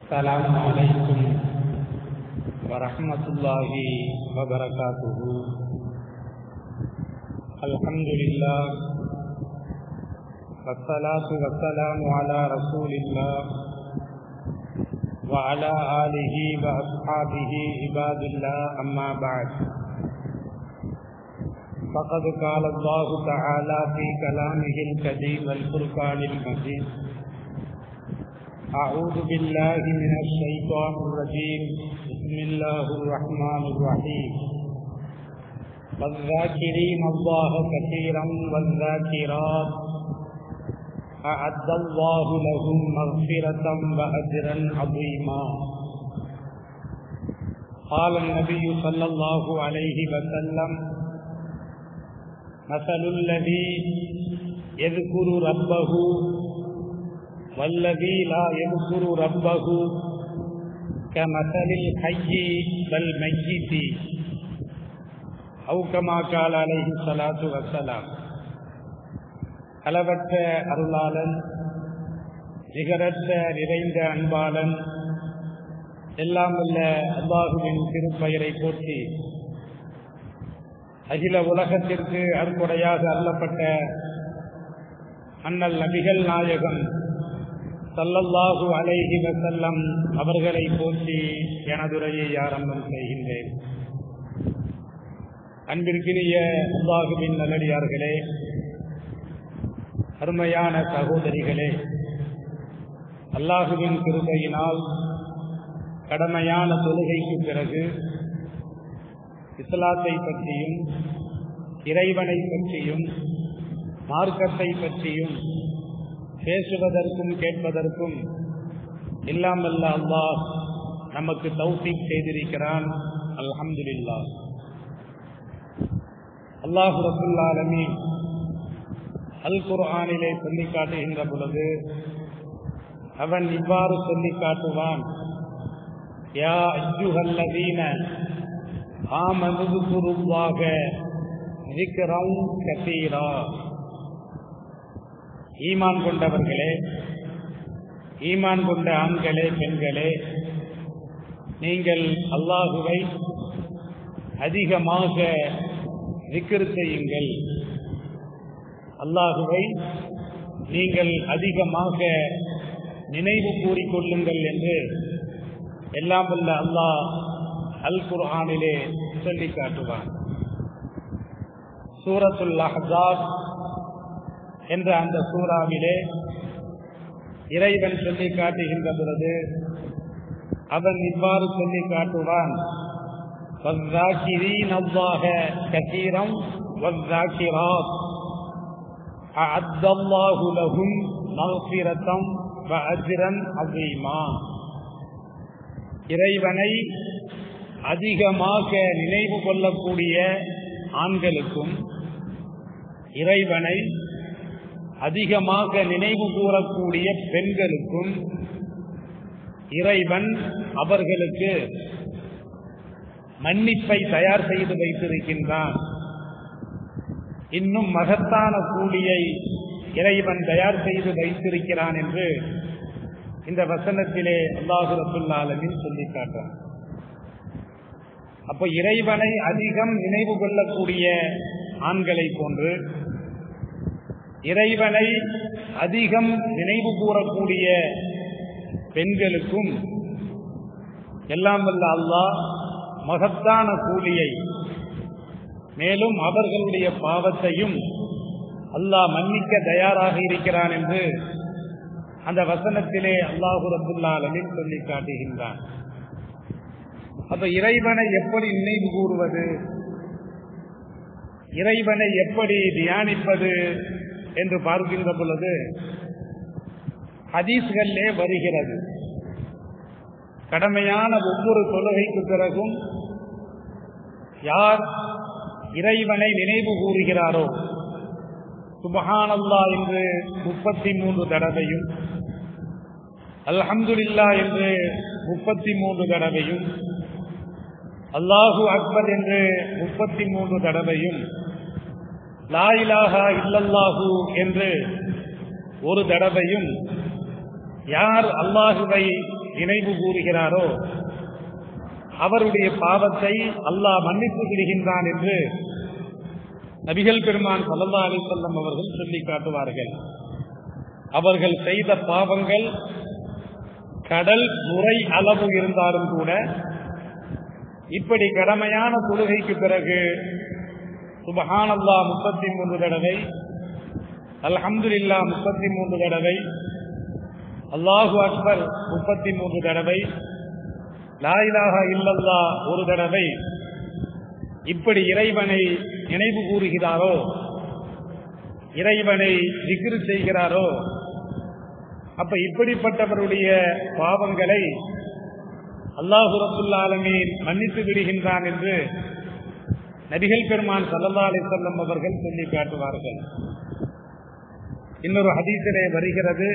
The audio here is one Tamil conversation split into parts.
السلام عليكم ورحمة الله وبركاته الحمد لله والصلاة والسلام على رسول الله وعلى آله وأصحابه عباد الله أما بعد فقد قال الله تعالى في كلامه الكريم والفرقان المجيد أعوذ بالله من الشيطان الرجيم بسم الله الرحمن الرحيم والذاكرين الله كثيرا والذاكرات أعد الله لهم مغفرة وأجرا عظيما قال النبي صلى الله عليه وسلم مثل الذي يذكر ربه والذي لا يذكر ربه كمثل الحي والميت أو كما قال عليه الصلاة والسلام அளவற்ற அருளாளன் நிகரற்ற நிறைந்த அன்பாளன் எல்லாம் உள்ள அல்லாஹுவின் திருப்பெயரை போற்றி அகில உலகத்திற்கு அருக்குடையாக அருளப்பட்ட அண்ணல் நபிகள் நாயகம் சல்லல்லாஹு அலைஹி வசல்லம் அவர்களை போற்றி எனதுரையை ஆரம்பம் செய்கின்றேன் அன்பிற்கினிய அல்லாஹுவின் நல்லடியார்களே அருமையான சகோதரிகளே அல்லாஹுவின் கிருபையினால் கடமையான தொழுகைக்கு பிறகு இஸ்லாத்தை பற்றியும் இறைவனை பற்றியும் மார்க்கத்தை பற்றியும் பேசுவதற்கும் கேட்பதற்கும் இல்லாமல்ல அல்லாஹ் நமக்கு தௌஃபீக் செய்திருக்கிறான் அல்ஹம்துலில்லா அல்லாஹு ரபுல்லாலமி அல் குர்ஆனிலே சொல்லி காட்டுகின்ற பொழுது அவன் இவ்வாறு சொல்லி காட்டுவான் யா அஜுஹல்லதீன ஆமனுதுருவாக இருக்கிறோம் கசீரா ஈமான் கொண்டவர்களே ஈமான் கொண்ட ஆண்களே பெண்களே நீங்கள் அல்லாஹுவை அதிகமாக விக்கிர் செய்யுங்கள் அல்லாஹுவை நீங்கள் அதிகமாக நினைவு கூறிக்கொள்ளுங்கள் என்று எல்லாம் வல்ல அல்லாஹ் அல் குர்ஆனிலே சொல்லி காட்டுவான் சூரத்துல் அஹாப் என்ற அந்த சூறாவிலே இறைவன் சொல்லி காட்டுகின்ற பொழுது அவன் இவ்வாறு சொல்லி காட்டுவான் கசீரம் أعد الله لهم مغفرة وأجرا عظيما இறைவனை அதிகமாக நினைவு கொள்ளக்கூடிய ஆண்களுக்கும் இறைவனை அதிகமாக நினைவு கூறக்கூடிய பெண்களுக்கும் இறைவன் அவர்களுக்கு மன்னிப்பை தயார் செய்து வைத்திருக்கின்றான் இன்னும் மகத்தான கூலியை இறைவன் தயார் செய்து வைத்திருக்கிறான் என்று இந்த வசனத்திலே அல்லாஹு ரபுல்லாலமின் சொல்லி காட்டான் அப்போ இறைவனை அதிகம் நினைவு கொள்ளக்கூடிய ஆண்களை போன்று இறைவனை அதிகம் நினைவு கூறக்கூடிய பெண்களுக்கும் எல்லாம் வல்ல அல்லாஹ் மகத்தான கூலியை மேலும் அவர்களுடைய பாவத்தையும் அல்லாஹ் மன்னிக்க தயாராக இருக்கிறான் என்று அந்த வசனத்திலே அல்லாஹு ரபுல்லாலமின் சொல்லி காட்டுகின்றான் அப்ப இறைவனை எப்படி நினைவு கூறுவது இறைவனை எப்படி தியானிப்பது என்று பார்க்கின்ற பொழுது ஹதீஸ்களிலே வருகிறது கடமையான ஒவ்வொரு தொழுகைக்கு பிறகும் யார் இறைவனை நினைவு கூறுகிறாரோ சுபஹானல்லா என்று முப்பத்தி மூன்று தடவையும் அல்ஹம்துலில்லா என்று முப்பத்தி மூன்று தடவையும் அல்லாஹு அக்பர் என்று முப்பத்தி மூன்று தடவையும் லாயிலாகா இல்லல்லாஹு என்று ஒரு தடவையும் யார் அல்லாஹுவை நினைவு கூறுகிறாரோ அவருடைய பாவத்தை அல்லாஹ் மன்னித்து விடுகின்றான் என்று நபிகள் பெருமான் சல்லா அலி சொல்லம் அவர்கள் சொல்லி காட்டுவார்கள் அவர்கள் செய்த பாவங்கள் கடல் முறை அளவு இருந்தாலும் கூட இப்படி கடமையான தொழுகைக்கு பிறகு சுபஹானல்லா முப்பத்தி மூன்று தடவை அல்ஹம்துலில்லா முப்பத்தி மூன்று தடவை அல்லாஹு அக்பர் முப்பத்தி மூன்று தடவை லாயிலாக இல்லல்லா ஒரு தடவை இப்படி இறைவனை நினைவு கூறுகிறாரோ இறைவனை திக்ரு செய்கிறாரோ அப்ப இப்படிப்பட்டவருடைய பாவங்களை அல்லாஹு ரபுல்லாலமீன் மன்னித்து விடுகின்றான் என்று நபிகள் பெருமான் சல்லா அலி சொல்லம் அவர்கள் சொல்லி காட்டுவார்கள் இன்னொரு ஹதீசிலே வருகிறது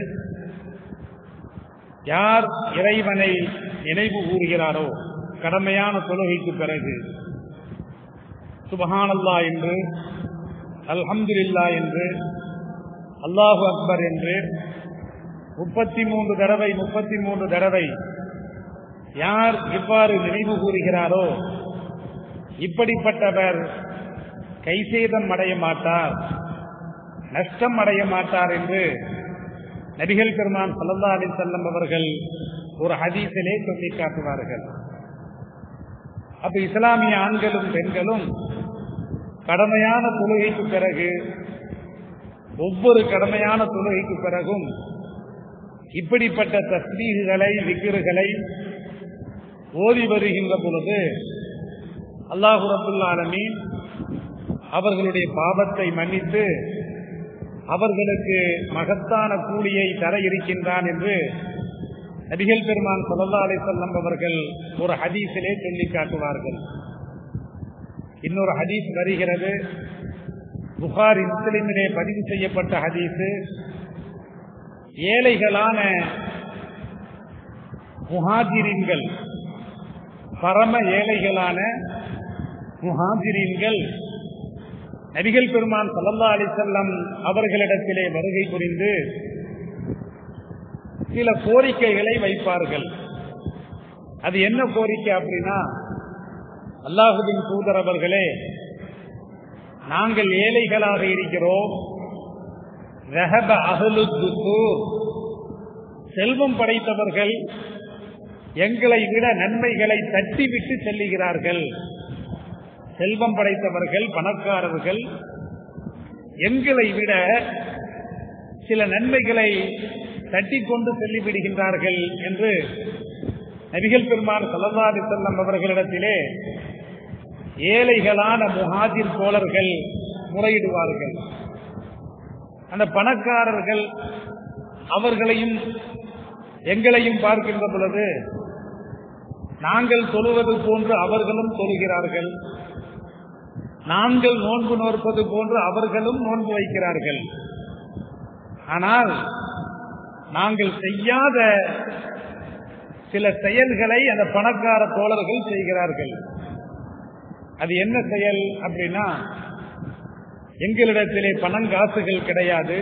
யார் இறைவனை நினைவு கூறுகிறாரோ கடமையான தொழுகைக்கு பிறகு சுபஹானல்லா என்று அல்ஹம்துலில்லா என்று அல்லாஹு அக்பர் என்று முப்பத்தி மூன்று தடவை முப்பத்தி மூன்று தடவை யார் இவ்வாறு நினைவு கூறுகிறாரோ இப்படிப்பட்டவர் கைசேதம் அடைய மாட்டார் நஷ்டம் அடைய மாட்டார் என்று நபிகள் பெருமான் சல்லா அலி செல்லம் அவர்கள் ஒரு ஹதீஸிலே சொல்லி காட்டுவார்கள் அப்ப இஸ்லாமிய ஆண்களும் பெண்களும் கடமையான தொழுகைக்கு பிறகு ஒவ்வொரு கடமையான தொழுகைக்கு பிறகும் இப்படிப்பட்ட தஸ்மீகுகளை விக்கிறுகளை ஓதி வருகின்ற பொழுது அல்லாஹு ரபுல்லாலமி அவர்களுடைய பாவத்தை மன்னித்து அவர்களுக்கு மகத்தான கூலியை தர இருக்கின்றான் என்று நபிகள் பெருமான் சொல்லல்லா அலை செல்லம் அவர்கள் ஒரு ஹதீஸிலே சொல்லி காட்டுவார்கள் இன்னொரு ஹதீஸ் வருகிறது புகாரி முஸ்லிமிலே பதிவு செய்யப்பட்ட ஹதீஸு ஏழைகளான முஹாஜிரின்கள் பரம ஏழைகளான முஹாஜிரின்கள் நபிகள் பெருமான் சல்லல்லா அலி செல்லம் அவர்களிடத்திலே வருகை புரிந்து சில கோரிக்கைகளை வைப்பார்கள் அது என்ன கோரிக்கை அப்படின்னா அல்லாஹுவின் தூதர் அவர்களே நாங்கள் ஏழைகளாக இருக்கிறோம் ரஹப அகலுத்து செல்வம் படைத்தவர்கள் எங்களை விட நன்மைகளை தட்டிவிட்டு செல்லுகிறார்கள் செல்வம் படைத்தவர்கள் பணக்காரர்கள் எங்களை விட சில நன்மைகளை தட்டி கொண்டு செல்லிவிடுகின்றார்கள் என்று நபிகள் பெருமான் சல்லல்லாஹி செல்லம் அவர்களிடத்திலே ஏழைகளான முஹாஜிர் தோழர்கள் முறையிடுவார்கள் அந்த பணக்காரர்கள் அவர்களையும் எங்களையும் பார்க்கின்ற பொழுது நாங்கள் தொழுவது போன்று அவர்களும் தொழுகிறார்கள் நாங்கள் நோன்பு நோற்பது போன்று அவர்களும் நோன்பு வைக்கிறார்கள் ஆனால் நாங்கள் செய்யாத சில செயல்களை அந்த பணக்கார தோழர்கள் செய்கிறார்கள் அது என்ன செயல் அப்படின்னா எங்களிடத்திலே பணங்காசுகள் கிடையாது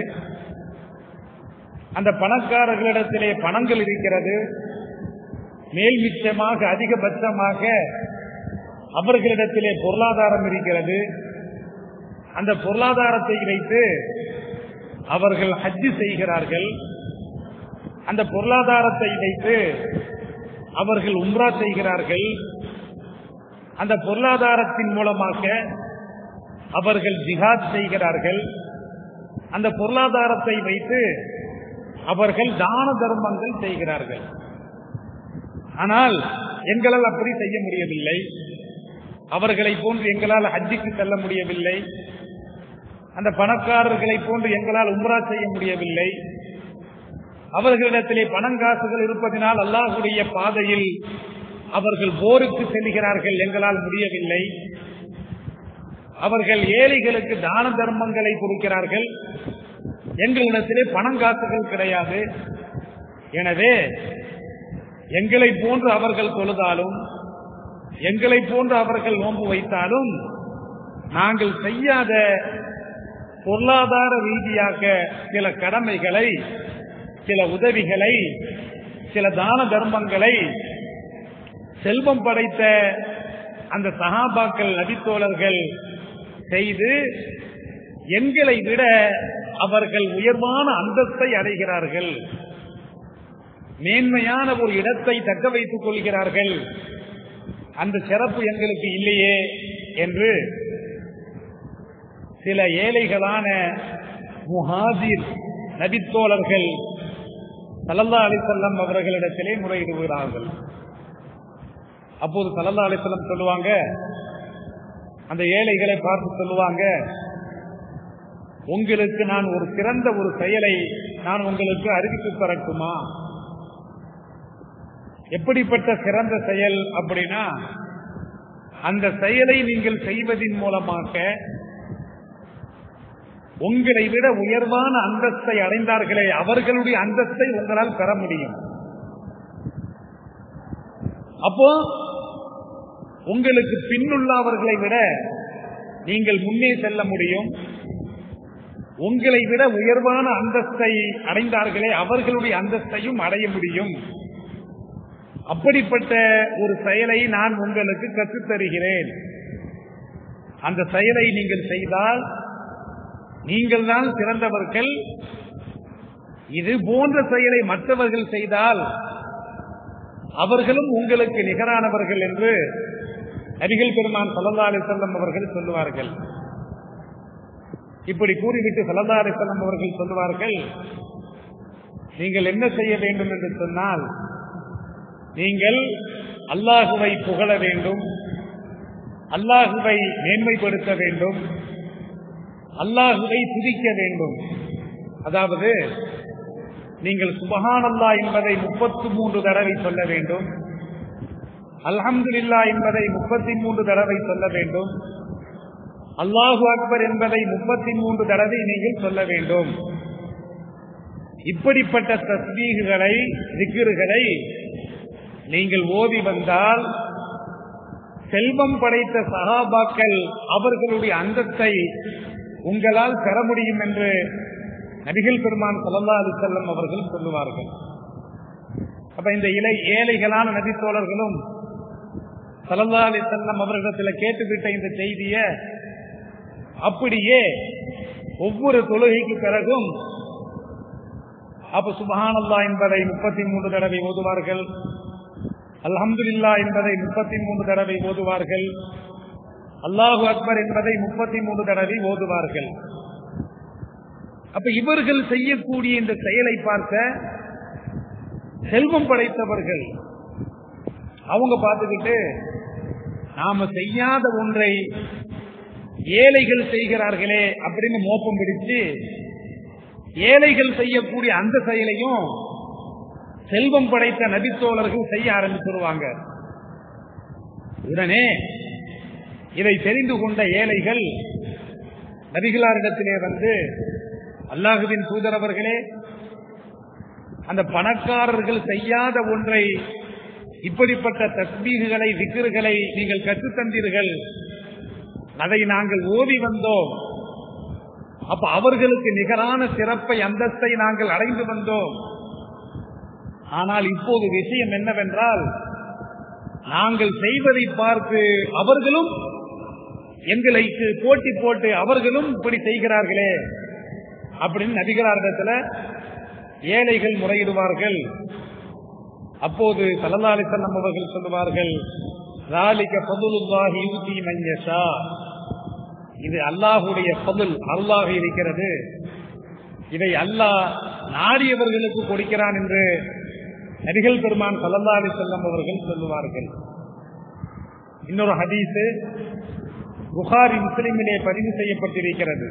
அந்த பணக்காரர்களிடத்திலே பணங்கள் இருக்கிறது மேல் மிச்சமாக அதிகபட்சமாக அவர்களிடத்திலே பொருளாதாரம் இருக்கிறது அந்த பொருளாதாரத்தை வைத்து அவர்கள் ஹஜ்ஜு செய்கிறார்கள் அந்த பொருளாதாரத்தை வைத்து அவர்கள் உம்ரா செய்கிறார்கள் அந்த பொருளாதாரத்தின் மூலமாக அவர்கள் ஜிஹாத் செய்கிறார்கள் அந்த பொருளாதாரத்தை வைத்து அவர்கள் தான தர்மங்கள் செய்கிறார்கள் ஆனால் எங்களால் அப்படி செய்ய முடியவில்லை அவர்களை போன்று எங்களால் ஹஜ்ஜுக்கு செல்ல முடியவில்லை அந்த பணக்காரர்களை போன்று எங்களால் உம்ரா செய்ய முடியவில்லை அவர்களிடத்திலே பணங்காசுகள் இருப்பதனால் அல்லாஹுடைய பாதையில் அவர்கள் போருக்கு செல்கிறார்கள் எங்களால் முடியவில்லை அவர்கள் ஏழைகளுக்கு தான தர்மங்களை கொடுக்கிறார்கள் எங்களிடத்திலே பணங்காசுகள் கிடையாது எனவே எங்களை போன்று அவர்கள் தொழுதாலும் எங்களை போன்று அவர்கள் நோன்பு வைத்தாலும் நாங்கள் செய்யாத பொருளாதார ரீதியாக சில கடமைகளை சில உதவிகளை சில தான தர்மங்களை செல்வம் படைத்த அந்த சகாபாக்கள் நபித்தோழர்கள் செய்து எங்களை விட அவர்கள் உயர்வான அந்தஸ்தை அடைகிறார்கள் மேன்மையான ஒரு இடத்தை தக்க வைத்துக் கொள்கிறார்கள் அந்த சிறப்பு எங்களுக்கு இல்லையே என்று சில ஏழைகளான முஹாஜிர் நபித்தோழர்கள் சல்லல்லா அலிசல்லம் அவர்களிடத்திலே முறையிடுகிறார்கள் அப்போது சல்லல்லா அலிசல்லம் சொல்லுவாங்க அந்த ஏழைகளை பார்த்து சொல்லுவாங்க உங்களுக்கு நான் ஒரு சிறந்த ஒரு செயலை நான் உங்களுக்கு அறிவித்து தரட்டுமா எப்படிப்பட்ட சிறந்த செயல் அப்படின்னா அந்த செயலை நீங்கள் செய்வதின் மூலமாக உங்களை விட உயர்வான அந்தஸ்தை அடைந்தார்களே அவர்களுடைய அந்தஸ்தை உங்களால் பெற முடியும் அப்போ உங்களுக்கு பின்னுள்ளவர்களை விட நீங்கள் முன்னே செல்ல முடியும் உங்களை விட உயர்வான அந்தஸ்தை அடைந்தார்களே அவர்களுடைய அந்தஸ்தையும் அடைய முடியும் அப்படிப்பட்ட ஒரு செயலை நான் உங்களுக்கு கற்றுத் தருகிறேன் அந்த செயலை நீங்கள் செய்தால் நீங்கள் தான் சிறந்தவர்கள் இது போன்ற செயலை மற்றவர்கள் செய்தால் அவர்களும் உங்களுக்கு நிகரானவர்கள் என்று நபிகள் பெருமான் சல்லா அலிசல்லம் அவர்கள் சொல்லுவார்கள் இப்படி கூறிவிட்டு சல்லா அலிசல்லம் அவர்கள் சொல்லுவார்கள் நீங்கள் என்ன செய்ய வேண்டும் என்று சொன்னால் நீங்கள் அல்லாஹுவை புகழ வேண்டும் அல்லாஹுவை மேன்மைப்படுத்த வேண்டும் அல்லாஹுவை துதிக்க வேண்டும் அதாவது நீங்கள் சுபஹானல்லா என்பதை முப்பத்தி மூன்று தடவை சொல்ல வேண்டும் அல்ஹம்துலில்லா என்பதை முப்பத்தி மூன்று தடவை சொல்ல வேண்டும் அல்லாஹு அக்பர் என்பதை முப்பத்தி மூன்று தடவை நீங்கள் சொல்ல வேண்டும் இப்படிப்பட்ட தஸ்மீகுகளை திக்ருகளை நீங்கள் ஓதி வந்தால் செல்வம் படைத்த சகாபாக்கள் அவர்களுடைய அந்தத்தை உங்களால் பெற முடியும் என்று நபிகள் பெருமான் சல்லா அலி செல்லம் அவர்கள் சொல்லுவார்கள் அப்ப இந்த இலை ஏழைகளான நபித்தோழர்களும் சல்லா அலி செல்லம் அவர்களிடத்தில் கேட்டுவிட்ட இந்த செய்திய அப்படியே ஒவ்வொரு தொழுகைக்கு பிறகும் அப்ப சுபஹானல்லா என்பதை முப்பத்தி மூன்று தடவை ஓதுவார்கள் அல்ஹம்துலில்லா என்பதை முப்பத்தி மூன்று தடவை ஓதுவார்கள் அல்லாஹு அக்பர் என்பதை முப்பத்தி மூன்று தடவை ஓதுவார்கள் அப்ப இவர்கள் செய்யக்கூடிய இந்த செயலை பார்த்த செல்வம் படைத்தவர்கள் அவங்க பார்த்துக்கிட்டு நாம செய்யாத ஒன்றை ஏழைகள் செய்கிறார்களே அப்படின்னு மோப்பம் பிடிச்சு ஏழைகள் செய்யக்கூடிய அந்த செயலையும் செல்வம் படைத்த நபித்தோழர்கள் செய்ய ஆரம்பிச்சிருவாங்க உடனே இதை தெரிந்து கொண்ட ஏழைகள் நபிகளாரிடத்திலே வந்து அல்லாஹுவின் தூதரவர்களே அந்த பணக்காரர்கள் செய்யாத ஒன்றை இப்படிப்பட்ட தஸ்மீகுகளை விக்கிறுகளை நீங்கள் கற்றுத்தந்தீர்கள் அதை நாங்கள் ஓதி வந்தோம் அப்ப அவர்களுக்கு நிகரான சிறப்பை அந்தஸ்தை நாங்கள் அடைந்து வந்தோம் ஆனால் இப்போது விஷயம் என்னவென்றால் நாங்கள் செய்வதை பார்த்து அவர்களும் எங்களுக்கு போட்டி போட்டு அவர்களும் இப்படி செய்கிறார்களே அப்படின்னு நபிகளாரிடத்துல ஏழைகள் முறையிடுவார்கள் அப்போது சல்லல்லாலி செல்லம் அவர்கள் சொல்லுவார்கள் ராலிக பதுலுல்லாஹி யூதி மஞ்சஷா இது அல்லாஹுடைய பதுல் அருளாக இருக்கிறது இதை அல்லாஹ் நாடியவர்களுக்கு கொடுக்கிறான் என்று நபிகள் பெருமான் சல்லல்லா அலி செல்லம் அவர்கள் சொல்லுவார்கள் இன்னொரு ஹதீஸ் புகாரி முஸ்லிமிலே பதிவு செய்யப்பட்டிருக்கிறது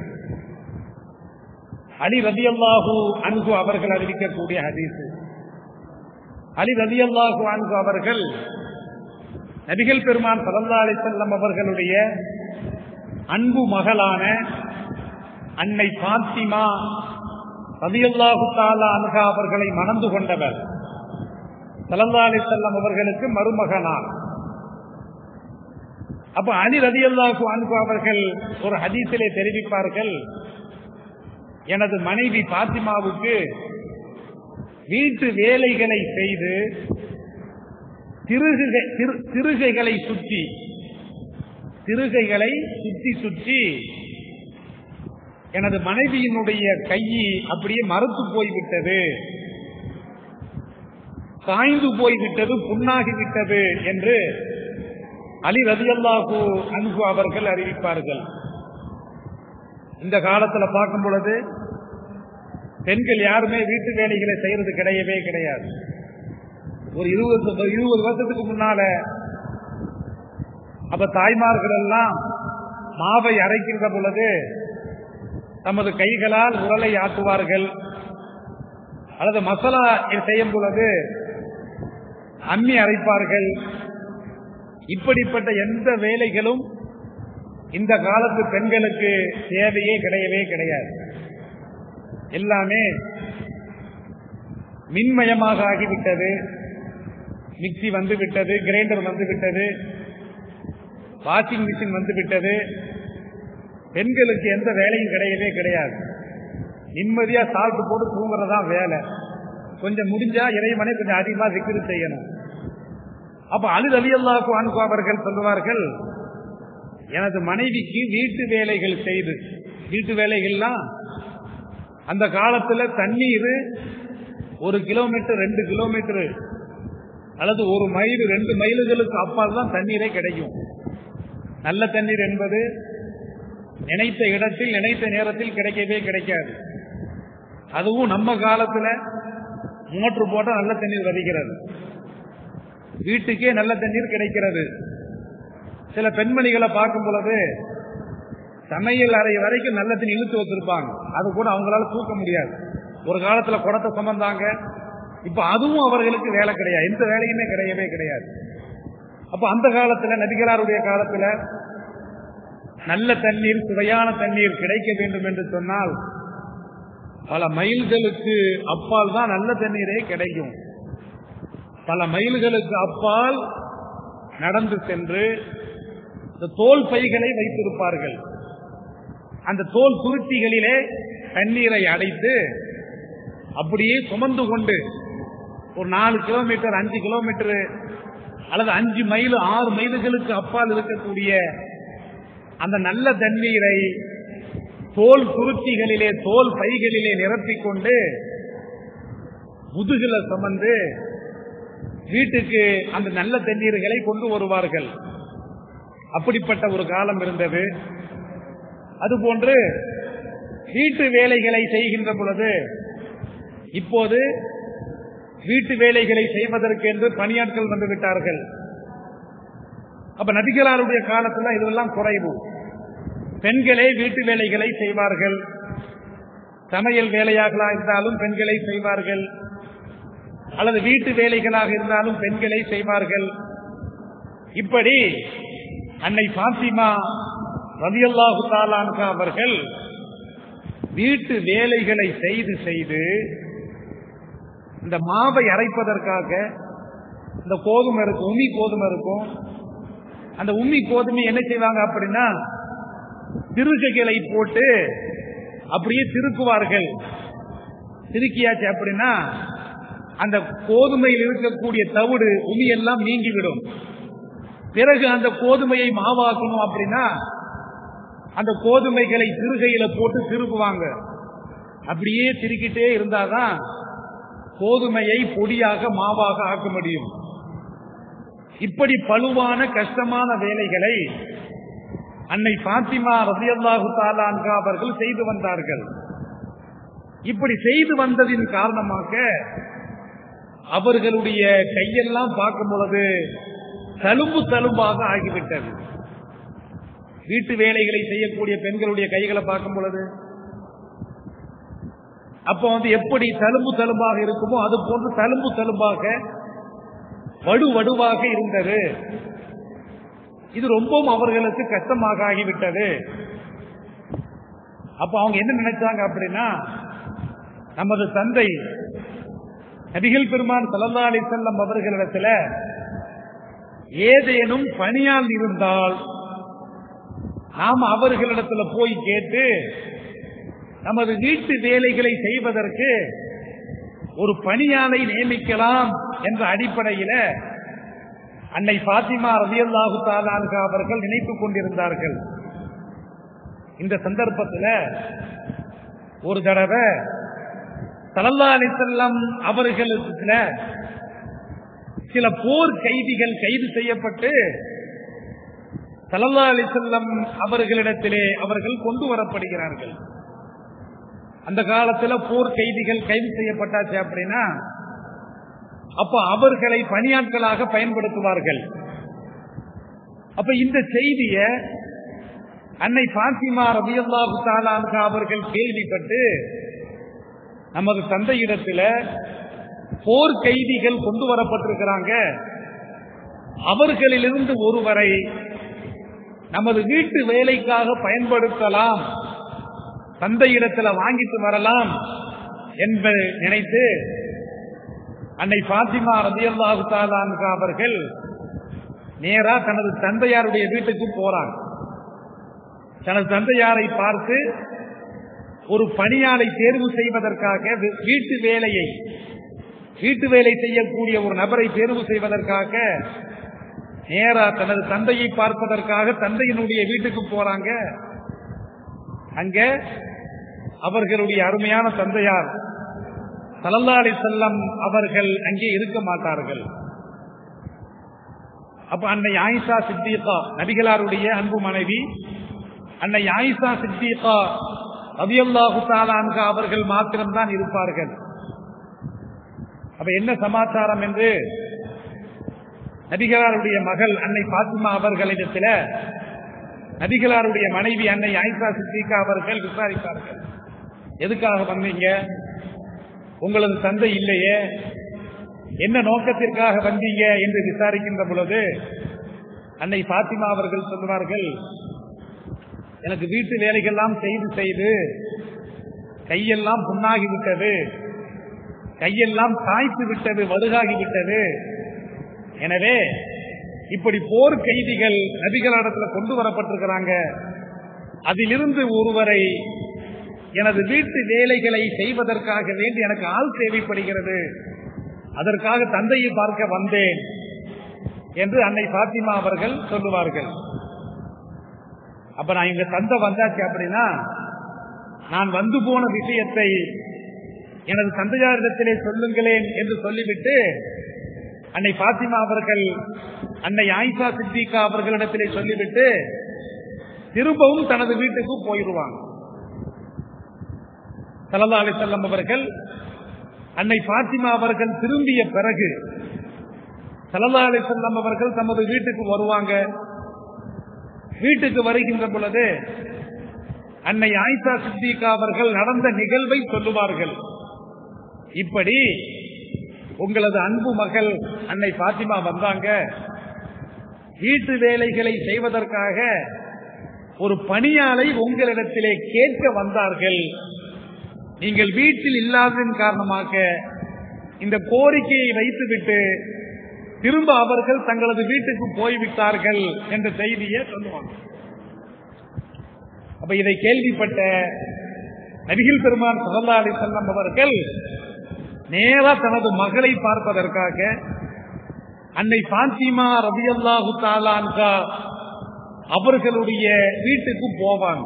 அலி ரதி அல்லாஹூ அன்பு அவர்கள் அறிவிக்கக்கூடிய ஹதீஸ் அலி ரதி அல்லாஹூ அன்பு அவர்கள் நபிகள் பெருமான் சல்லல்லா அலி செல்லம் அவர்களுடைய அன்பு மகளான அன்னை பாத்திமா ரதியல்லாஹு தாலா அனுகா அவர்களை மணந்து கொண்டவர் சல்லல்லா அலி செல்லம் அவர்களுக்கு மருமகனார் அப்ப அலி ரதியல்லாஹு அன்பு அவர்கள் ஒரு ஹதீஸிலே தெரிவிப்பார்கள் எனது மனைவி பாத்திமாவுக்கு வீட்டு வேலைகளை செய்து திருகுகை திரு- திருகைகளை சுற்றி திருகைகளை சுற்றி சுற்றி எனது மனைவியினுடைய கை அப்படியே மறுத்து போய்விட்டது காய்ந்து போய்விட்டது புண்ணாகிவிட்டது என்று அலி ரதியல்லாஹு அன்பு அவர்கள் அறிவிப்பார்கள் இந்த காலத்துல பார்க்கும் பொழுது பெண்கள் யாருமே வீட்டு வேலைகளை செய்யறது கிடையவே கிடையாது ஒரு இருபது இருபது வருஷத்துக்கு முன்னால அப்ப தாய்மார்கள் எல்லாம் மாவை அரைக்கின்ற பொழுது தமது கைகளால் உரலை ஆட்டுவார்கள் அல்லது மசாலா செய்யும் பொழுது அம்மி அரைப்பார்கள் இப்படிப்பட்ட எந்த வேலைகளும் இந்த காலத்து பெண்களுக்கு தேவையே கிடையவே கிடையாது எல்லாமே மின்மயமாக ஆகிவிட்டது மிக்சி வந்து விட்டது கிரைண்டர் வந்து விட்டது வாஷிங் மிஷின் வந்து விட்டது பெண்களுக்கு எந்த வேலையும் கிடையவே கிடையாது நிம்மதியா சாப்பிட்டு போட்டு தூங்குறதா வேலை கொஞ்சம் முடிஞ்சா இறைவனை கொஞ்சம் அதிகமா சிக்கிரி செய்யணும் அப்ப அலி அலி அல்லாஹு அன்பு அவர்கள் சொல்லுவார்கள் எனது மனைவிக்கு வீட்டு வேலைகள் செய்து வீட்டு வேலைகள்லாம் அந்த காலத்துல தண்ணீர் ஒரு கிலோமீட்டர் ரெண்டு கிலோமீட்டர் அல்லது ஒரு மைல் ரெண்டு மைல்களுக்கு அப்பால் தான் தண்ணீரே கிடைக்கும் நல்ல தண்ணீர் என்பது நினைத்த இடத்தில் நினைத்த நேரத்தில் கிடைக்கவே கிடைக்காது அதுவும் நம்ம காலத்துல மோட்டர் போட்டா நல்ல தண்ணீர் வருகிறது வீட்டுக்கே நல்ல தண்ணீர் கிடைக்கிறது சில பெண்மணிகளை பார்க்கும் பொழுது சமையல் அறை வரைக்கும் நல்ல தண்ணி இழுத்து வச்சிருப்பாங்க அது கூட அவங்களால தூக்க முடியாது ஒரு காலத்துல குடத்தை சுமந்தாங்க இப்ப அதுவும் அவர்களுக்கு வேலை கிடையாது எந்த வேலையுமே கிடையவே கிடையாது அப்ப அந்த காலத்துல நபிகளாருடைய காலத்துல நல்ல தண்ணீர் சுவையான தண்ணீர் கிடைக்க வேண்டும் என்று சொன்னால் பல மைல்களுக்கு அப்பால் தான் நல்ல தண்ணீரே கிடைக்கும் பல மைல்களுக்கு அப்பால் நடந்து சென்று இந்த தோல் பைகளை வைத்திருப்பார்கள் அந்த தோல் துருத்திகளிலே தண்ணீரை அடைத்து அப்படியே சுமந்து கொண்டு ஒரு நாலு கிலோமீட்டர் அஞ்சு கிலோமீட்டர் அல்லது அஞ்சு மைல் ஆறு மைல்களுக்கு அப்பால் இருக்கக்கூடிய அந்த நல்ல தண்ணீரை தோல் துருத்திகளிலே தோல் பைகளிலே நிரப்பிக் கொண்டு முதுகில சுமந்து வீட்டுக்கு அந்த நல்ல தண்ணீர்களை கொண்டு வருவார்கள் அப்படிப்பட்ட ஒரு காலம் இருந்தது அதுபோன்று வீட்டு வேலைகளை செய்கின்ற பொழுது இப்போது வீட்டு வேலைகளை செய்வதற்கு என்று பணியாட்கள் வந்து விட்டார்கள் அப்ப நபிகளாருடைய காலத்துல இதெல்லாம் குறைவு பெண்களே வீட்டு வேலைகளை செய்வார்கள் சமையல் வேலையாக இருந்தாலும் பெண்களை செய்வார்கள் அல்லது வீட்டு வேலைகளாக இருந்தாலும் பெண்களை செய்வார்கள் இப்படி அன்னை பாத்திமா ரவியல்லாஹு தாலான்கா அவர்கள் வீட்டு வேலைகளை செய்து செய்து இந்த மாவை அரைப்பதற்காக இந்த கோதுமை இருக்கும் உமி கோதுமை இருக்கும் அந்த உம்மி கோதுமை என்ன செய்வாங்க அப்படின்னா திருகைகளை போட்டு அப்படியே திருக்குவார்கள் திருக்கியாச்சு அப்படின்னா அந்த கோதுமையில் இருக்கக்கூடிய தவிடு உமி எல்லாம் நீங்கிவிடும் பிறகு அந்த கோதுமையை மாவாக்கணும் அப்படின்னா அந்த கோதுமைகளை திருகையில போட்டு திருப்புவாங்க அப்படியே திருக்கிட்டே இருந்தாதான் கோதுமையை பொடியாக மாவாக ஆக்க முடியும் இப்படி பழுவான கஷ்டமான வேலைகளை அன்னை பாத்திமா ரசியல்லாஹு தாலான்கா அவர்கள் செய்து வந்தார்கள் இப்படி செய்து வந்ததின் காரணமாக அவர்களுடைய கையெல்லாம் பார்க்கும் பொழுது தழும்பு தழும்பாக ஆகிவிட்டது வீட்டு வேலைகளை செய்யக்கூடிய பெண்களுடைய கைகளை பார்க்கும் பொழுது அப்ப வந்து எப்படி தழும்பு தழும்பாக இருக்குமோ அது போன்று தழும்பு தழும்பாக வடு வடுவாக இருந்தது இது ரொம்பவும் அவர்களுக்கு கஷ்டமாக ஆகிவிட்டது அப்ப அவங்க என்ன நினைச்சாங்க அப்படின்னா நமது தந்தை நபிகள் பெருமான் சல்லா அலி செல்லம் அவர்களிடத்துல ஏதேனும் பணியால் இருந்தால் நாம் அவர்களிடத்துல போய் கேட்டு நமது வீட்டு வேலைகளை செய்வதற்கு ஒரு பணியாளை நியமிக்கலாம் என்ற அடிப்படையில அன்னை பாத்திமா ரபியல்லாஹு தாலான்கா அவர்கள் நினைத்துக் கொண்டிருந்தார்கள் இந்த சந்தர்ப்பத்தில் ஒரு தடவை சல்லல்லா அலிசல்லம் அவர்களுக்கு சில சில போர் கைதிகள் கைது செய்யப்பட்டு சல்லல்லா அலிசல்லம் அவர்களிடத்திலே அவர்கள் கொண்டு வரப்படுகிறார்கள் அந்த காலத்துல போர் கைதிகள் கைது செய்யப்பட்டாச்சு அப்படின்னா அப்ப அவர்களை பணியாட்களாக பயன்படுத்துவார்கள் அப்ப இந்த செய்திய அன்னை பாத்திமா ரபியல்லாஹு தாலான்கா அவர்கள் கேள்விப்பட்டு நமது தந்தையிடத்துல போர் கைதிகள் கொண்டு வரப்பட்டிருக்கிறாங்க அவர்களிலிருந்து ஒருவரை நமது வீட்டு வேலைக்காக பயன்படுத்தலாம் தந்தையிடத்துல வாங்கிட்டு வரலாம் என்பதை நினைத்து அன்னை பாத்திமா ரதியல்லாஹு தாலான்கா அவர்கள் நேரா தனது தந்தையாருடைய வீட்டுக்கு போறாங்க தனது தந்தையாரை பார்த்து ஒரு பணியாளை தேர்வு செய்வதற்காக வீட்டு வேலையை வீட்டு வேலை செய்யக்கூடிய ஒரு நபரை தேர்வு செய்வதற்காக நேரா தனது தந்தையை பார்ப்பதற்காக தந்தையினுடைய வீட்டுக்கு போறாங்க அங்க அவர்களுடைய அருமையான தந்தையார் சலல்லாடி செல்லம் அவர்கள் அங்கே இருக்க மாட்டார்கள் அப்ப அன்னை ஆயிஷா சித்திகா நபிகளாருடைய அன்பு மனைவி அன்னை ஆயிஷா சித்திகா ரபியல்லாஹு தாலான்கா அவர்கள் மாத்திரம்தான் இருப்பார்கள் அப்ப என்ன சமாச்சாரம் என்று நபிகளாருடைய மகள் அன்னை பாத்திமா அவர்களிடத்துல நபிகளாருடைய மனைவி அன்னை ஆயிஷா சித்திகா அவர்கள் விசாரிப்பார்கள் எதுக்காக வந்தீங்க உங்களது தந்தை இல்லையே என்ன நோக்கத்திற்காக வந்தீங்க என்று விசாரிக்கின்ற பொழுது அன்னை பாத்திமா அவர்கள் சொல்லுவார்கள் எனக்கு வீட்டு வேலைகள்லாம் செய்து செய்து கையெல்லாம் புண்ணாகி விட்டது கையெல்லாம் காய்த்து விட்டது வலுகாகி விட்டது எனவே இப்படி போர் கைதிகள் நபிகளிடத்துல கொண்டு வரப்பட்டிருக்கிறாங்க அதிலிருந்து ஒருவரை எனது வீட்டு வேலைகளை செய்வதற்காக வேண்டி எனக்கு ஆள் தேவைப்படுகிறது அதற்காக தந்தையை பார்க்க வந்தேன் என்று அன்னை பாத்திமா அவர்கள் சொல்லுவார்கள் அப்ப நான் இங்க தந்தை வந்தாச்சு அப்படின்னா நான் வந்து போன விஷயத்தை எனது தந்தையாரிடத்திலே சொல்லுங்களேன் என்று சொல்லிவிட்டு அன்னை பாத்திமா அவர்கள் அன்னை ஆயிஷா சித்திகா அவர்களிடத்திலே சொல்லிவிட்டு திரும்பவும் தனது வீட்டுக்கு போயிடுவாங்க சல்லா அலி செல்லம் அவர்கள் அன்னை பாத்திமா அவர்கள் திரும்பிய பிறகு சல்லா அலி செல்லம் அவர்கள் தமது வீட்டுக்கு வருவாங்க வீட்டுக்கு வருகின்ற பொழுது அன்னை ஆயிஷா சித்திகா அவர்கள் நடந்த நிகழ்வை சொல்லுவார்கள் இப்படி உங்களது அன்பு மகள் அன்னை பாத்திமா வந்தாங்க வீட்டு வேலைகளை செய்வதற்காக ஒரு பணியாளை உங்களிடத்திலே கேட்க வந்தார்கள் நீங்கள் வீட்டில் இல்லாததன் காரணமாக இந்த கோரிக்கையை வைத்துவிட்டு திரும்ப அவர்கள் தங்களது வீட்டுக்கு போய்விட்டார்கள் என்ற செய்தியை சொல்லுவாங்க அப்ப இதை கேள்விப்பட்ட நபிகள் பெருமான் சல்லா அலி செல்லம் அவர்கள் நேரா தனது மகளை பார்ப்பதற்காக அன்னை பாத்திமா ரபியல்லாஹு தாலான்கா அவர்களுடைய வீட்டுக்கு போவாங்க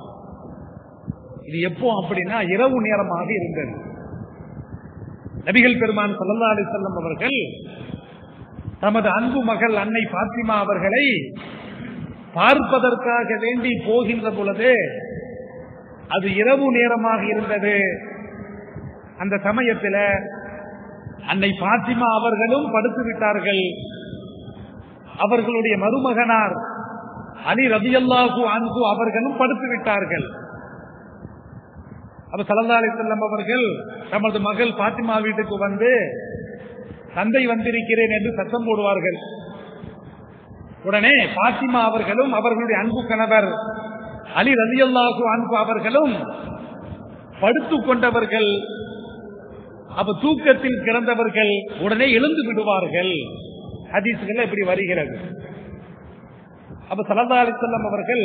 இது எப்போ அப்படின்னா இரவு நேரமாக இருந்தது நபிகள் பெருமான் சல்லா அலி செல்லம் அவர்கள் தமது அன்பு மகள் அன்னை பாத்திமா அவர்களை பார்ப்பதற்காக வேண்டி போகின்ற பொழுது அது இரவு நேரமாக இருந்தது அந்த சமயத்தில் அன்னை பாத்திமா அவர்களும் படுத்து விட்டார்கள் அவர்களுடைய மருமகனார் அலி ரபியல்லாஹு அன்பு அவர்களும் படுத்து விட்டார்கள் அப்ப சல்லா அலி செல்லம் அவர்கள் தமது மகள் பாத்திமா வீட்டுக்கு வந்து தந்தை வந்திருக்கிறேன் என்று சத்தம் போடுவார்கள் உடனே பாத்திமா அவர்களும் அவர்களுடைய அன்பு கணவர் அலி ரலியல்லாஹு அன்பு அவர்களும் படுத்துக் கொண்டவர்கள் அப்ப தூக்கத்தில் கிடந்தவர்கள் உடனே எழுந்து விடுவார்கள் ஹதீசுகள் இப்படி வருகிறது அப்ப சல்லா அலி செல்லம் அவர்கள்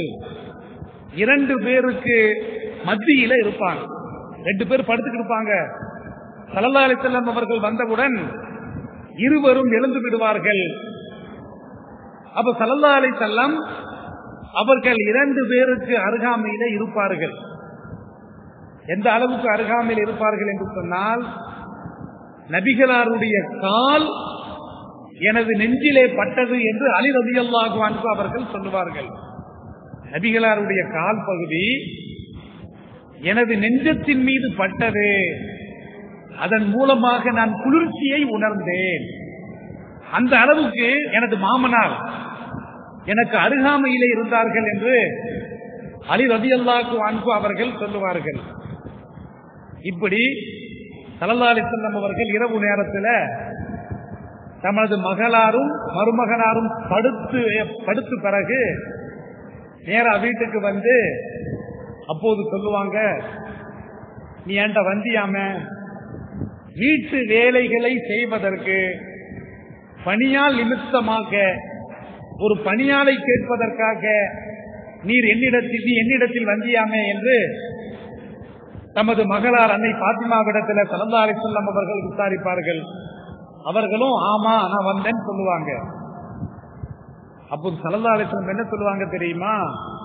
இரண்டு பேருக்கு மத்தியில இருப்பாங்க ரெண்டு பேர் படுத்துக்கிட்டு இருப்பாங்க சல்லா அலிசல்லாம் அவர்கள் வந்தவுடன் இருவரும் எழுந்து விடுவார்கள் அப்ப சல்லா அலிசல்லாம் அவர்கள் இரண்டு பேருக்கு அருகாமையிலே இருப்பார்கள் எந்த அளவுக்கு அருகாமையில் இருப்பார்கள் என்று சொன்னால் நபிகளாருடைய கால் எனது நெஞ்சிலே பட்டது என்று அலி ரதி அல்லாஹு அவர்கள் சொல்லுவார்கள் நபிகளாருடைய கால் பகுதி எனது நெஞ்சத்தின் மீது பட்டது அதன் மூலமாக நான் குளிர்ச்சியை உணர்ந்தேன் அந்த அளவுக்கு எனது மாமனார் எனக்கு அருகாமையிலே இருந்தார்கள் என்று அலி ரதி அல்லாஹு அன்பு அவர்கள் சொல்லுவார்கள் இப்படி சல்லா அலிசல்லம் அவர்கள் இரவு நேரத்தில் தமது மகளாரும் மருமகனாரும் படுத்து படுத்து பிறகு நேரா வீட்டுக்கு வந்து அப்போது சொல்லுவாங்க நீ என்கிட்ட வந்தியாம வீட்டு வேலைகளை செய்வதற்கு பணியால் நிமித்தமாக ஒரு பணியாளை கேட்பதற்காக நீர் என்னிடத்தில் நீ என்னிடத்தில் வந்தியாமே என்று தமது மகளார் அன்னை பாத்திமாவிடத்தில் சலந்தா அலிசல்லம் அவர்கள் விசாரிப்பார்கள் அவர்களும் ஆமா நான் வந்தேன்னு சொல்லுவாங்க அப்போது சலந்தா அலிசல்லம் என்ன சொல்லுவாங்க தெரியுமா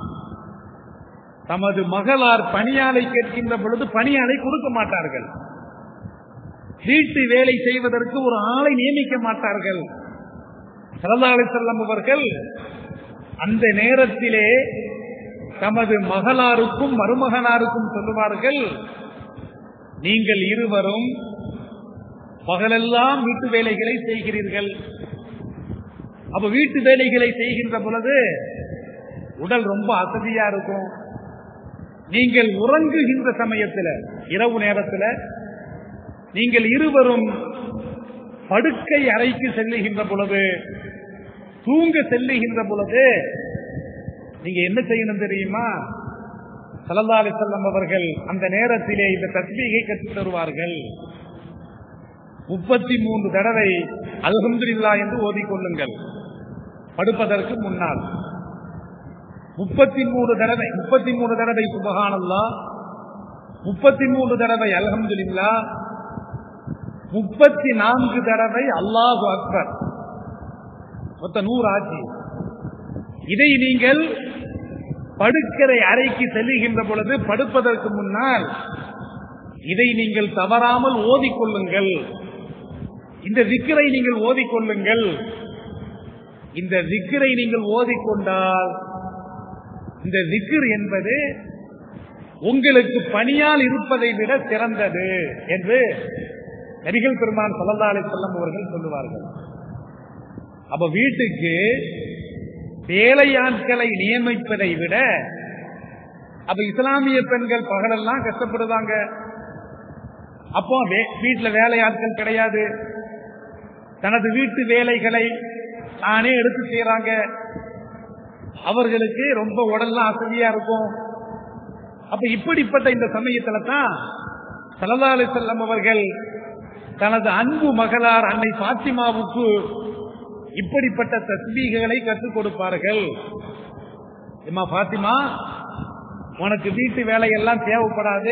தமது மகளார் பணியாளை கேட்கின்ற பொழுது பணியாளை கொடுக்க மாட்டார்கள் வீட்டு வேலை செய்வதற்கு ஒரு ஆளை நியமிக்க மாட்டார்கள் சலந்தா அலிசல்லம் அவர்கள் அந்த நேரத்திலே தமது மகளாருக்கும் மருமகனாருக்கும் சொல்லுவார்கள் நீங்கள் இருவரும் பகலெல்லாம் வீட்டு வேலைகளை செய்கிறீர்கள் அப்ப வீட்டு வேலைகளை செய்கின்ற பொழுது உடல் ரொம்ப அசதியா இருக்கும் நீங்கள் உறங்குகின்ற சமயத்தில் இரவு நேரத்தில் நீங்கள் இருவரும் படுக்கை அறைக்கு செல்லுகின்ற பொழுது தூங்க செல்லுகின்ற பொழுது நீங்க என்ன செய்யணும் தெரியுமா சல்லா அலிசல்லம் அவர்கள் அந்த நேரத்திலே இந்த தஸ்மீகை கற்றுத் தருவார்கள் முப்பத்தி மூன்று தடவை அல்ஹம்துலில்லா என்று ஓதிக்கொள்ளுங்கள் படுப்பதற்கு முன்னால் முப்பத்தி மூணு தடவை முப்பத்தி மூணு தடவை சுபகானல்லா முப்பத்தி மூன்று தடவை அல்ஹம்துலில்லா முப்பத்தி நான்கு தடவை அல்லாஹு அக்பர் மொத்த நூறு ஆட்சி இதை நீங்கள் படுக்கரை அறைக்கு செல்லுகின்ற பொழுது படுப்பதற்கு முன்னால் இதை நீங்கள் தவறாமல் ஓதிக்கொள்ளுங்கள் இந்த விக்கிரை நீங்கள் ஓதிக்கொள்ளுங்கள் இந்த விக்கிரை நீங்கள் ஓதிக்கொண்டால் இந்த விக்கிர் என்பது உங்களுக்கு பணியால் இருப்பதை விட சிறந்தது என்று நபிகள் பெருமான் சல்லா அலி செல்லம் அவர்கள் சொல்லுவார்கள் அப்ப வீட்டுக்கு வேலையாட்களை நியமிப்பதை விட அப்ப இஸ்லாமிய பெண்கள் பகலெல்லாம் கஷ்டப்படுவாங்க அப்போ வீட்டுல வேலையாட்கள் கிடையாது தனது வீட்டு வேலைகளை தானே எடுத்து செய்யறாங்க அவர்களுக்கு ரொம்ப உடல்லாம் அசதியா இருக்கும் அப்ப இப்படிப்பட்ட இந்த சமயத்துல தான் சல்லா அலி செல்லம் அவர்கள் தனது அன்பு மகளார் அன்னை பாத்திமாவுக்கு இப்படிப்பட்ட தஸ்பீகளை கற்றுக் கொடுப்பார்கள் எம்மா பாத்திமா உனக்கு வீட்டு வேலையெல்லாம் தேவைப்படாது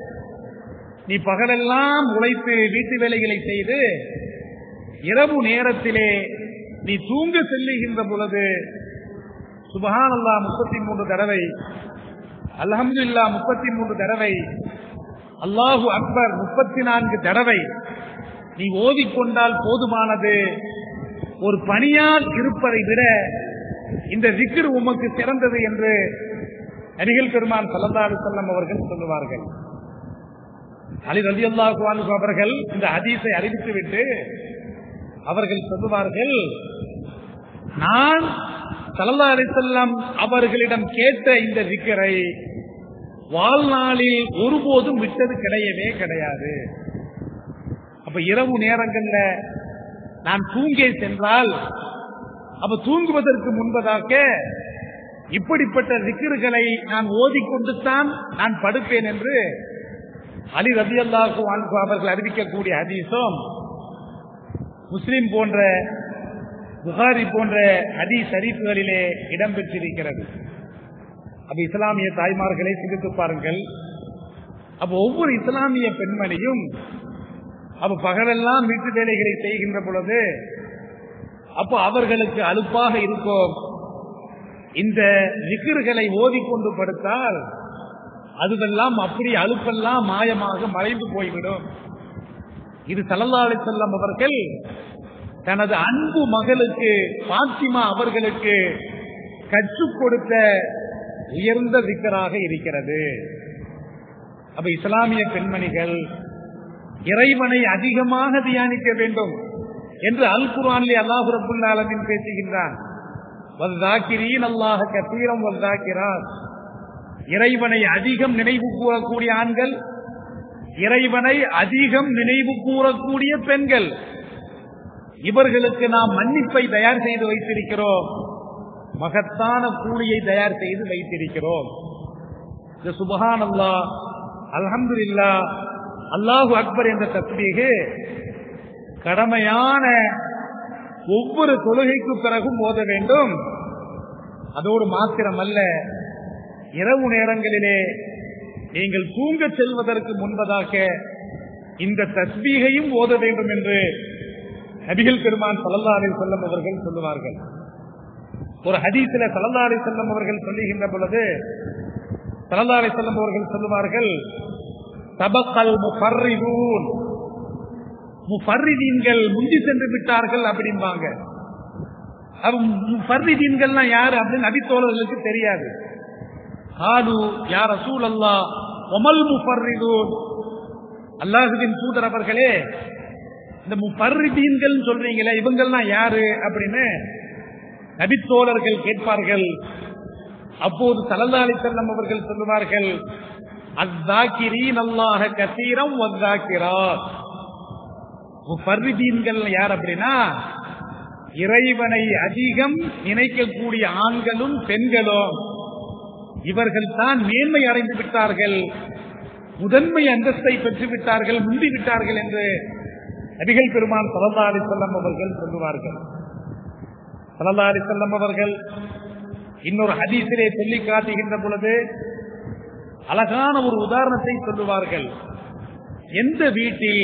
நீ பகலெல்லாம் உழைத்து வீட்டு வேலைகளை செய்து இரவு நேரத்திலே நீ தூங்க செல்லுகின்ற பொழுது சுபஹானல்லா முப்பத்தி மூன்று தடவை அல்ஹம்துல்லா முப்பத்தி மூன்று தடவை அல்லாஹு அக்பர் முப்பத்தி நான்கு தடவை நீ ஓதிக்கொண்டால் போதுமானது ஒரு பணியால் இருப்பதை விட இந்த விக்கிர் உமக்கு சிறந்தது என்று நபிகள் பெருமான் சல்லல்லாஹு செல்லம் அவர்கள் சொல்லுவார்கள் அலி ரதி அல்லாஹு அவர்கள் இந்த ஹதீஸை அறிவித்துவிட்டு அவர்கள் சொல்லுவார்கள் நான் சல்லா அலிசல்லாம் அவர்களிடம் கேட்ட இந்த விக்கரை வாழ்நாளில் ஒருபோதும் விட்டது கிடையவே கிடையாது அப்ப இரவு நேரங்கள்ல நான் தூங்கே சென்றால் அப்ப தூங்குவதற்கு முன்பதாக இப்படிப்பட்ட விக்கிர்களை நான் ஓதிக்கொண்டு தான் நான் படுப்பேன் என்று அலி ரபி அல்லாஹு அவர்கள் அறிவிக்கக்கூடிய ஹதீஸும் முஸ்லிம் போன்ற புகாரி போன்ற ஹதி ஷரீஃப்களிலே இடம்பெற்றிருக்கிறது அப்ப இஸ்லாமிய தாய்மார்களை சிந்தித்து பாருங்கள் அப்ப ஒவ்வொரு இஸ்லாமிய பெண்மணியும் அப்ப பகலெல்லாம் வீட்டு வேலைகளை செய்கின்ற பொழுது அப்போ அவர்களுக்கு அலுப்பாக இருக்கும் இந்த விக்கிர்களை ஓதிக்கொண்டு படுத்தால் அதுவெல்லாம் அப்படி அலுப்பெல்லாம் மாயமாக மறைந்து போய்விடும் இது சல்லல்லாஹு செல்லம் அவர்கள் தனது அன்பு மகளுக்கு பாத்திமா அவர்களுக்கு கற்றுக் கொடுத்த உயர்ந்த விக்கராக இருக்கிறது அப்ப இஸ்லாமிய பெண்மணிகள் இறைவனை அதிகமாக தியானிக்க வேண்டும் என்று அல் குர்ஆனிலே அல்லாஹ் ரப்புல் ஆலமீன் பேசுகின்றான் வல்லாக்கிரீன் அல்லாஹ் கத்தீரம் வல்லாக்கிறார் இறைவனை அதிகம் நினைவு கூறக்கூடிய ஆண்கள் இறைவனை அதிகம் நினைவு கூறக்கூடிய பெண்கள் இவர்களுக்கு நாம் மன்னிப்பை தயார் செய்து வைத்திருக்கிறோம் மகத்தான கூலியை தயார் செய்து வைத்திருக்கிறோம் இந்த சுபஹான் அல்லா அல்ஹம்துலில்லா அல்லாஹு அக்பர் என்ற தஸ்பீகு கடமையான ஒவ்வொரு தொழுகைக்கு பிறகும் ஓத வேண்டும் அதோடு மாத்திரமல்ல இரவு நேரங்களிலே நீங்கள் தூங்கச் செல்வதற்கு முன்பதாக இந்த தஸ்பீகையும் ஓத வேண்டும் என்று நபிகள் பெருமான் சல்லல்லா அலி செல்லம் அவர்கள் சொல்லுவார்கள் ஒரு ஹதீஸில சல்லல்லா அலி செல்லம் அவர்கள் சொல்லுகின்ற பொழுது சல்லல்லா அலி செல்லம் அவர்கள் சொல்லுவார்கள் தபக்கல் முஃபர்ரிதூன் முஃபர்ரிதீன்கள் முந்தி சென்று விட்டார்கள் அப்படிம்பாங்க முஃபர்ரிதீன்கள்னா யாரு அப்படின்னு நபித்தோழர்களுக்கு தெரியாது காலு யார் ரசூல் அல்லா ஒமல் முஃபர்ரிதூன் அல்லாஹுவின் தூதர் அவர்களே இந்த முஃபர்ரிதீன்கள் சொல்றீங்களே இவங்கெல்லாம் யாரு அப்படின்னு நபித்தோழர்கள் கேட்பார்கள் அப்போது சலல்லாலி செல்லம் அவர்கள் சொல்லுவார்கள் அத்தாக்கிரீன் அல்லாஹ கசீரம் வந்தாக்கிறார் முஃபர்ரிதீன்கள் யார் அப்படின்னா இறைவனை அதிகம் நினைக்கக்கூடிய ஆண்களும் பெண்களும் இவர்கள் தான் மேன்மை அடைந்து விட்டார்கள் முதன்மை அந்தஸ்தை பெற்று விட்டார்கள் முந்தி விட்டார்கள் என்று நபிகள் பெருமான் சலல்லா அலி செல்லம் அவர்கள் சொல்லுவார்கள் சலல்லா அலி செல்லம் அவர்கள் இன்னொரு ஹதீசிலே சொல்லி காட்டுகின்ற பொழுது அழகான ஒரு உதாரணத்தை சொல்லுவார்கள் எந்த வீட்டில்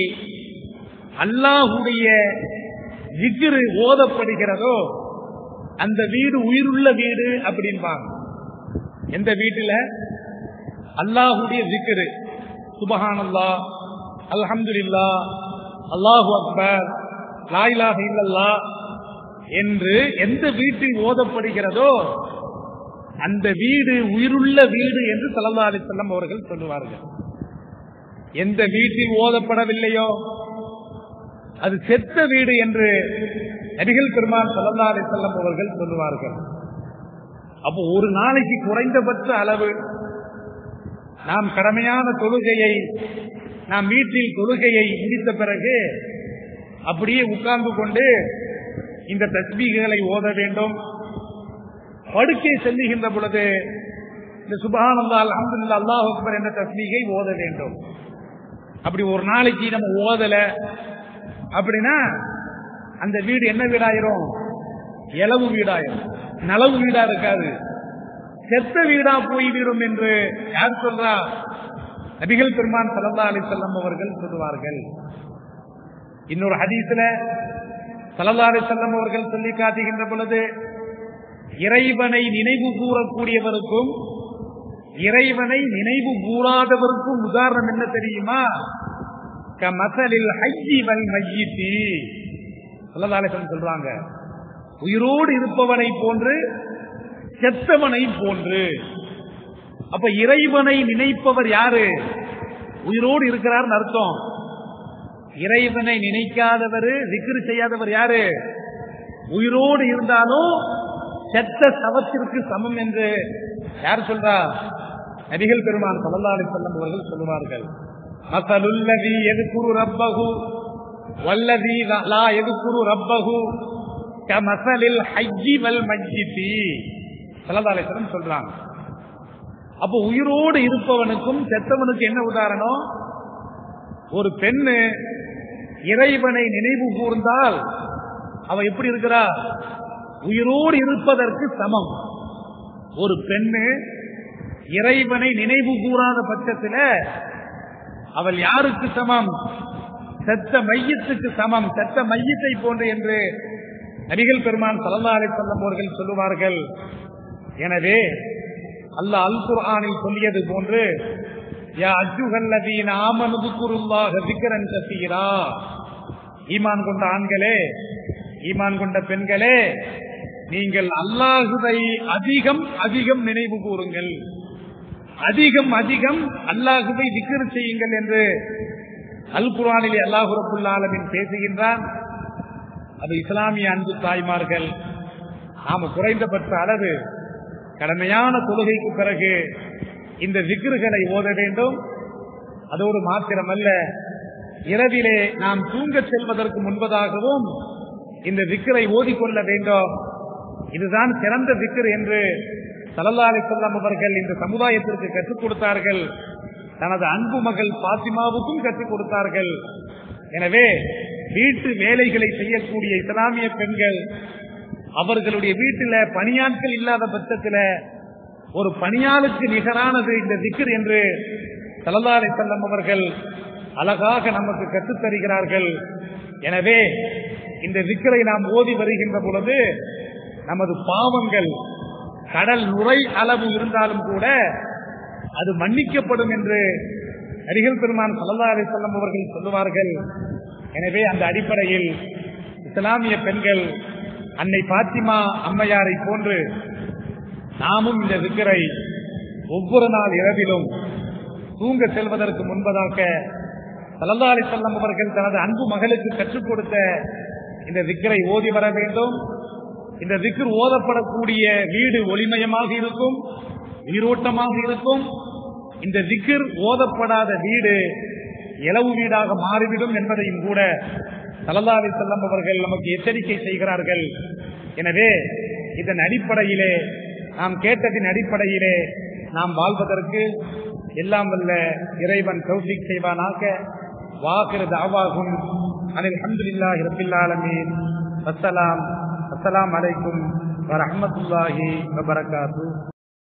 அல்லாஹுடைய ஜிகிரு ஓதப்படுகிறதோ அந்த வீடு உயிருள்ள வீடு அப்படின்பாங்க எந்த வீட்டில அல்லாஹுடைய ஜிக்கிரு சுபஹானல்லா அல்ஹம்துலில்லா அல்லாஹு அக்பர் லாயிலாக இல்லல்லா என்று எந்த வீட்டில் ஓதப்படுகிறதோ அந்த வீடு உயிருள்ள வீடு என்று சல்லா அலி செல்லம் அவர்கள் சொல்லுவார்கள் எந்த வீட்டில் ஓதப்படவில்லையோ அது செத்த வீடு என்று நபிகள் பெருமான் சல்லா அலி செல்லம் அவர்கள் சொல்லுவார்கள் அப்போ ஒரு நாளைக்கு குறைந்தபட்ச அளவு நாம் கடமையான தொழுகையை நாம் வீட்டில் தொழுகையை முடித்த பிறகு அப்படியே உட்கார்ந்து கொண்டு இந்த தஸ்பீகளை ஓத வேண்டும் படுக்கை செல்லுகின்ற பொழுது இந்த சுபஹானல்லா அல்ஹம்துலில்லாஹ் அல்லாஹ் அக்பர் என்ற தஸ்பீகை ஓத வேண்டும் அப்படி ஒரு நாளைக்கு நம்ம ஓதல அப்படின்னா அந்த வீடு என்ன வீடாயிரும் இளவு வீடாயிரும் நலவு வீடா இருக்காது செத்த வீடா போய்விடும் என்று யார் சொல்றா நபிகள் பெருமான் சல்லா அலி செல்லம் அவர்கள் சொல்லுவார்கள் இன்னொரு ஹதீஸ்ல சல்லா அலி செல்லம் அவர்கள் சொல்லி காட்டுகின்ற பொழுது இறைவனை நினைவு கூறக்கூடியவருக்கும் இறைவனை நினைவு கூறாதவருக்கும் உதாரணம் என்ன தெரியுமா கமசலில் ஹைஜி வல் மையித்தி சொல்லதாலேசன் சொல்றாங்க உயிரோடு இருப்பவனை போன்று செத்தவனை போன்று அப்ப இறைவனை நினைப்பவர் யாரு உயிரோடு இருக்கிறார் அர்த்தம் இறைவனை நினைக்காதவர் விக்கிரி செய்யாதவர் யாரு உயிரோடு இருந்தாலும் செத்த சவத்திற்கு சமம் என்று யார் சொல்றா நபிகள் பெருமான் சல்லல்லாஹு செல்லம் அவர்கள் சொல்லுவார்கள் மசலுல்லதி எதுக்குரு ரப்பகு வல்லதி லா எதுக்குரு ரப்பகு கமசலில் ஹஜ்ஜி வல் மஜ்ஜிதி சல்லல்லாஹு சொல்றாங்க அப்போ உயிரோடு இருப்பவனுக்கும் செத்தவனுக்கு என்ன உதாரணம் ஒரு பெண்ணு இறைவனை நினைவு கூர்ந்தால் அவ எப்படி இருக்கிறா உயிரோடு இருப்பதற்கு சமம் ஒரு பெண்ணு இறைவனை நினைவு கூறாத பட்சத்தில் அவள் யாருக்கு சமம் செத்த மையத்துக்கு சமம் செத்த மையத்தை போன்று என்று நபிகள் பெருமான் சல்லா அலி சொல்லம் அவர்கள் சொல்லுவார்கள் எனவே அல்லாஹ் அல் குர்ஆனில் சொல்லியது போன்று யா அஜுகல்லதீன் ஆமனது குருல்லாக திக்கரன் கசீரா ஈமான் கொண்ட ஆண்களே ஈமான் கொண்ட பெண்களே நீங்கள் அல்லாஹுவை அதிகம் அதிகம் நினைவு கூறுங்கள் அதிகம் அதிகம் அல்லாஹுவை திக்கர் செய்யுங்கள் என்று அல் குரானிலே அல்லாஹு ரபுல் ஆலமின் பேசுகின்றான் அது இஸ்லாமிய அன்பு தாய்மார்கள் நாம குறைந்தபட்ச அளவு கடமையான தொழுகைக்கு பிறகு இந்த விக்கிர்களை ஓத வேண்டும் அதோடு மாத்திரமல்ல இரவிலே நாம் தூங்க செல்வதற்கு முன்பதாகவும் இந்த விக்கிரை ஓதிக்கொள்ள வேண்டும் இதுதான் சிறந்த விக்கிர் என்று சலல்லாலை சொல்லாம் அவர்கள் இந்த சமுதாயத்திற்கு கற்றுக் கொடுத்தார்கள் தனது அன்பு மகள் பாத்திமாவுக்கும் கற்றுக் கொடுத்தார்கள் எனவே வீட்டு வேலைகளை செய்யக்கூடிய இஸ்லாமிய பெண்கள் அவர்களுடைய வீட்டில பணியாட்கள் இல்லாத பட்சத்தில் ஒரு பணியாளுக்கு நிகரானது இந்த திக்கர் என்று சலல்லாலை செல்லம் அவர்கள் அழகாக நமக்கு கற்றுத் தருகிறார்கள் எனவே இந்த விக்கரை நாம் ஓதி வருகின்ற பொழுது நமது பாவங்கள் கடல் நுரை அளவு இருந்தாலும் கூட அது மன்னிக்கப்படும் என்று நடிகர் பெருமான் சல்லா அலி சொல்லம் அவர்கள் சொல்லுவார்கள் எனவே அந்த அடிப்படையில் இஸ்லாமிய பெண்கள் அன்னை பாத்திமா அம்மையாரை போன்று நாமும் இந்த விக்கரை ஒவ்வொரு நாள் இரவிலும் தூங்க செல்வதற்கு முன்பதாக சல்லா அலி சொல்லம் அவர்கள் தனது அன்பு மகளுக்கு கற்றுக் கொடுத்த இந்த விக்கரை ஓதி வர வேண்டும் இந்த விக்கர் ஓதப்படக்கூடிய வீடு ஒளிமயமாக இருக்கும் நீரோட்டமாக இருக்கும் இந்த விக்கர் ஓதப்படாத வீடு இளவு வீடாக மாறிவிடும் என்பதையும் கூட சலல்லாவை செல்லம் அவர்கள் நமக்கு எச்சரிக்கை செய்கிறார்கள் எனவே இதன் அடிப்படையிலே நாம் கேட்டதின் அடிப்படையிலே நாம் வாழ்வதற்கு எல்லாம் வல்ல இறைவன் கௌசிக் செய்வானாக வாக்குறது ஆவாகும் அனில் அஹமதுல்லாஹி ரபில் ஆலமீன் வசலாம் அஸ்ஸலாம் அலைக்கும் வரஹமத்துல்லாஹி வபரகாத்து